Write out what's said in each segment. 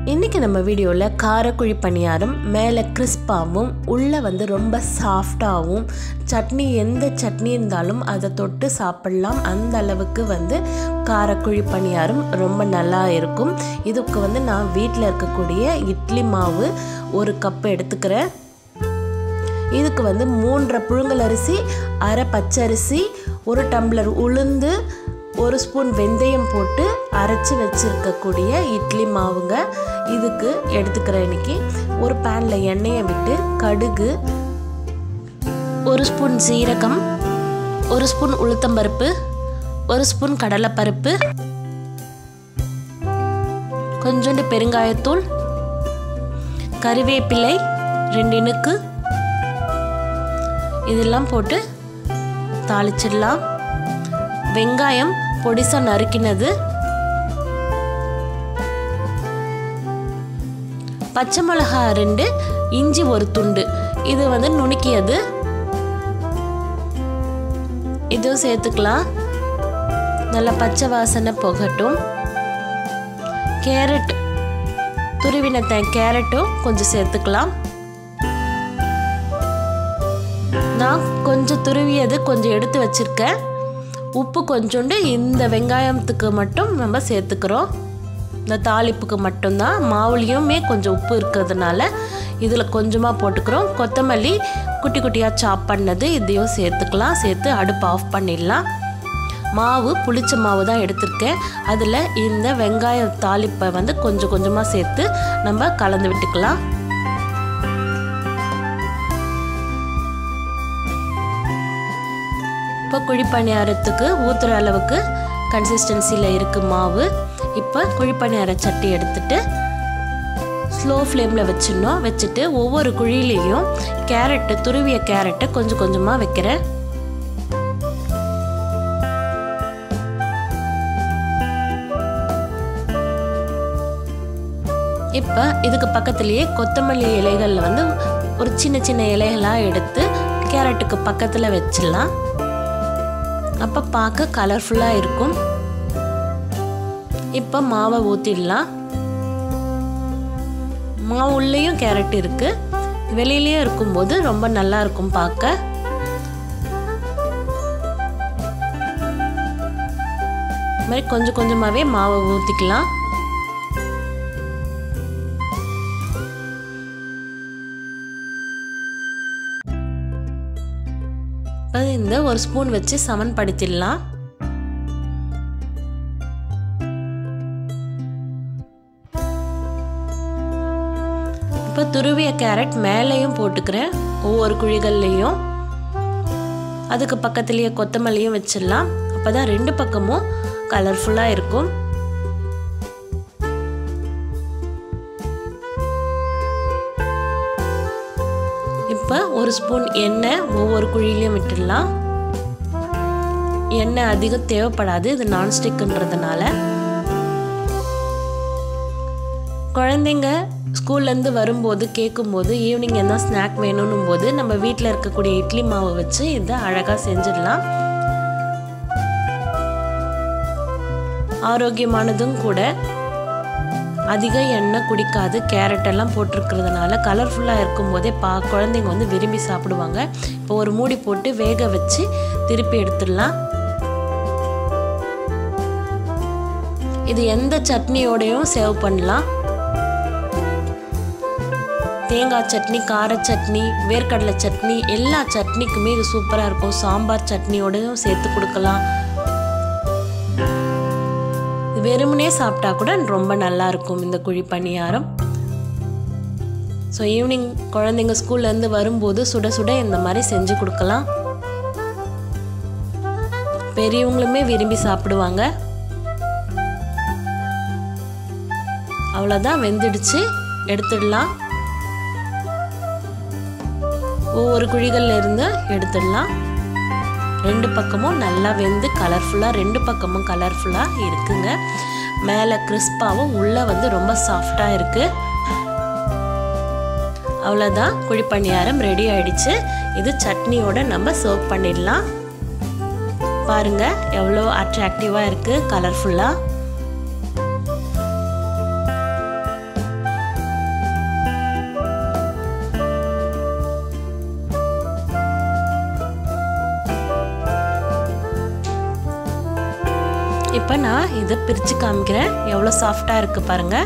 இன்றைக்கி நம்ம வீடியோவில் காரக்குழி பணியாரம் மேலே கிறிஸ்பாகவும் உள்ளே வந்து ரொம்ப சாஃப்டாகவும் சட்னி எந்த சட்னி இருந்தாலும் அதை தொட்டு சாப்பிட்லாம் அந்த அளவுக்கு வந்து காரக்குழி பணியாரம் ரொம்ப நல்லா இருக்கும் இதுக்கு வந்து நான் வீட்டில் இருக்கக்கூடிய இட்லி மாவு ஒரு கப் எடுத்துக்கிறேன் இதுக்கு வந்து மூன்றரை புழுங்கல் அரிசி அரை பச்சரிசி ஒரு டம்ளர் உளுந்து ஒரு ஸ்பூன் வெந்தயம் போட்டு அரைச்சி வச்சுருக்கக்கூடிய இட்லி மாவுங்க இதுக்கு எடுத்துக்கிறேன் இன்னைக்கு ஒரு பேனில் எண்ணெயை விட்டு கடுகு ஒரு ஸ்பூன் சீரகம் ஒரு ஸ்பூன் உளுத்தம்பருப்பு ஒரு ஸ்பூன் கடலைப்பருப்பு கொஞ்சோண்டு பெருங்காயத்தூள் கறிவேப்பிலை ரெண்டு இனுக்கு இதெல்லாம் போட்டு தாளிச்சிடலாம் வெங்காயம் பொடிசாக நறுக்கினது பச்சை மிளகா ரெண்டு இஞ்சி ஒரு துண்டு இது வந்து நுணுக்கியது இதுவும் சேர்த்துக்கலாம் நல்லா பச்சை வாசனை போகட்டும் கேரட் துருவின கேரட்டும் கொஞ்சம் சேர்த்துக்கலாம் நான் கொஞ்சம் துருவியது கொஞ்சம் எடுத்து வச்சுருக்கேன் உப்பு கொஞ்சோண்டு இந்த வெங்காயத்துக்கு மட்டும் நம்ம சேர்த்துக்கிறோம் இந்த தாளிப்புக்கு மட்டும்தான் மாவுலேயுமே கொஞ்சம் உப்பு இருக்கிறதுனால இதில் கொஞ்சமாக போட்டுக்கிறோம் கொத்தமல்லி குட்டி குட்டியாக சாப் பண்ணது இதையும் சேர்த்துக்கலாம் சேர்த்து அடுப்பு ஆஃப் பண்ணிடலாம் மாவு புளிச்ச மாவு தான் எடுத்திருக்கேன் அதில் இந்த வெங்காய தாளிப்பை வந்து கொஞ்சம் கொஞ்சமாக சேர்த்து நம்ம கலந்து விட்டுக்கலாம் இப்போ குழிப்பணியாரத்துக்கு ஊற்றுற அளவுக்கு கன்சிஸ்டன்சியில் இருக்குது மாவு இப்போ குழிப்பணியார சட்டி எடுத்துட்டு ஸ்லோ ஃப்ளேமில் வச்சிடணும் வச்சுட்டு ஒவ்வொரு குழியிலையும் கேரட்டு துருவிய கேரட்டை கொஞ்சம் கொஞ்சமாக வைக்கிறேன் இப்போ இதுக்கு பக்கத்துலேயே கொத்தமல்லி இலைகளில் வந்து ஒரு சின்ன சின்ன இலைகளாக எடுத்து கேரட்டுக்கு பக்கத்தில் வச்சிடலாம் அப்போ பார்க்க கலர்ஃபுல்லாக இருக்கும் இப்போ மாவை ஊற்றிடலாம் மாவு உள்ளேயும் கேரட் இருக்குது வெளியிலையும் இருக்கும்போது ரொம்ப நல்லா இருக்கும் பார்க்க மாதிரி கொஞ்சம் கொஞ்சமாகவே மாவை ஊற்றிக்கலாம் இந்த ஒரு ஸ்பூன் வச்சு சமன்படுத்திடலாம் இப்போ துருவிய கேரட் மேலேயும் போட்டுக்கிறேன் ஒவ்வொரு குழிகள்லேயும் அதுக்கு பக்கத்துலேயே கொத்தமல்லியும் வச்சிடலாம் அப்போ தான் ரெண்டு பக்கமும் கலர்ஃபுல்லாக இருக்கும் இப்போ ஒரு ஸ்பூன் எண்ணெய் ஒவ்வொரு குழியிலையும் விட்டுடலாம் எண்ணெய் அதிகம் தேவைப்படாது இது நான்ஸ்டிக்குன்றதுனால குழந்தைங்க ஸ்கூல்லேருந்து வரும்போது கேட்கும்போது ஈவினிங் என்ன ஸ்நாக் வேணும்னும் போது நம்ம வீட்டில் இருக்கக்கூடிய இட்லி மாவு வச்சு இதை அழகாக செஞ்சிடலாம் ஆரோக்கியமானதும் கூட அதிக எண்ணெய் குடிக்காது கேரட் எல்லாம் போட்டிருக்கிறதுனால கலர்ஃபுல்லாக இருக்கும்போதே பா குழந்தைங்க வந்து விரும்பி சாப்பிடுவாங்க இப்போ ஒரு மூடி போட்டு வேக வச்சு திருப்பி எடுத்துடலாம் இது எந்த சட்னியோடையும் சேவ் பண்ணலாம் தேங்காய் சட்னி கார சட்னி வேர்க்கடலை சட்னி எல்லா சட்னிக்குமே இது சூப்பராக இருக்கும் சாம்பார் சட்னியோடையும் சேர்த்து கொடுக்கலாம் வெறுமனே சாப்பிட்டா கூட ரொம்ப நல்லா இருக்கும் இந்த குழி பணியாரம் ஸோ ஈவினிங் குழந்தைங்க ஸ்கூல்லேருந்து வரும்போது சுட சுட இந்த மாதிரி செஞ்சு கொடுக்கலாம் பெரியவங்களுமே விரும்பி சாப்பிடுவாங்க அவ்வளோதான் வெந்துடுச்சு எடுத்துடலாம் ஒவ்வொரு குழிகள்ல இருந்து எடுத்துடலாம் ரெண்டு பக்கமும் நல்லா வெந்து கலர்ஃபுல்லாக ரெண்டு பக்கமும் கலர்ஃபுல்லாக இருக்குங்க மேலே கிறிஸ்பாகவும் உள்ளே வந்து ரொம்ப சாஃப்டாக இருக்குது அவ்வளோதான் குழிப்பணியாரம் ரெடி ஆயிடுச்சு இது சட்னியோட நம்ம சர்வ் பண்ணிடலாம் பாருங்க எவ்வளோ அட்ராக்டிவாக இருக்குது கலர்ஃபுல்லாக இப்போ நான் இதை பிரித்து காமிக்கிறேன் எவ்வளோ சாஃப்டாக இருக்குது பாருங்கள்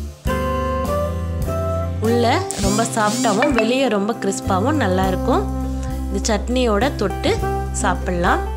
உள்ளே ரொம்ப சாஃப்டாகவும் வெளியே ரொம்ப கிறிஸ்பாகவும் நல்லாயிருக்கும் இந்த சட்னியோட தொட்டு சாப்பிட்லாம்